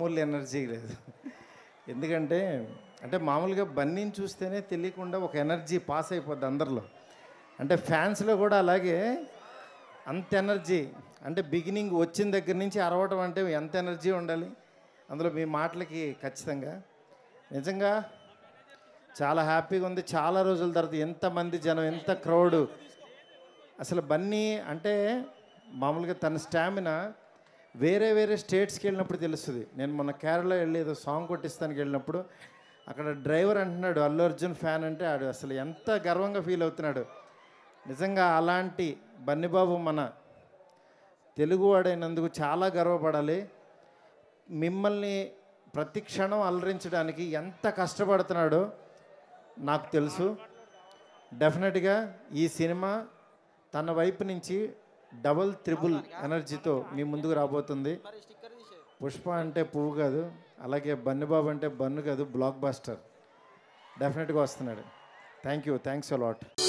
మామూలు ఎనర్జీ లేదు ఎందుకంటే అంటే మామూలుగా బన్నీని చూస్తేనే తెలియకుండా ఒక ఎనర్జీ పాస్ అయిపోద్ది అందరిలో అంటే ఫ్యాన్స్లో కూడా అలాగే అంత ఎనర్జీ అంటే బిగినింగ్ వచ్చిన దగ్గర నుంచి అరవటం అంటే ఎంత ఎనర్జీ ఉండాలి అందులో మీ మాటలకి ఖచ్చితంగా నిజంగా చాలా హ్యాపీగా ఉంది చాలా రోజుల తర్వాత ఎంతమంది జనం ఎంత క్రౌడ్ అసలు బన్నీ అంటే మామూలుగా తన స్టామినా వేరే వేరే స్టేట్స్కి వెళ్ళినప్పుడు తెలుస్తుంది నేను మొన్న కేరళ వెళ్ళి ఏదో సాంగ్ కొట్టిస్తానికి వెళ్ళినప్పుడు అక్కడ డ్రైవర్ అంటున్నాడు అల్లు అర్జున్ ఫ్యాన్ అంటే ఆడు అసలు ఎంత గర్వంగా ఫీల్ అవుతున్నాడు నిజంగా అలాంటి బన్నిబాబు మన తెలుగువాడైనందుకు చాలా గర్వపడాలి మిమ్మల్ని ప్రతి క్షణం అలరించడానికి ఎంత కష్టపడుతున్నాడో నాకు తెలుసు డెఫినెట్గా ఈ సినిమా తన వైపు నుంచి డబుల్ త్రిబుల్ ఎనర్జీతో మీ ముందుకు రాబోతుంది పుష్ప అంటే పువ్వు కాదు అలాగే బన్నుబాబు అంటే బన్ను కాదు బ్లాక్ బాస్టర్ డెఫినెట్గా వస్తున్నాడు థ్యాంక్ యూ థ్యాంక్స్ అలాట్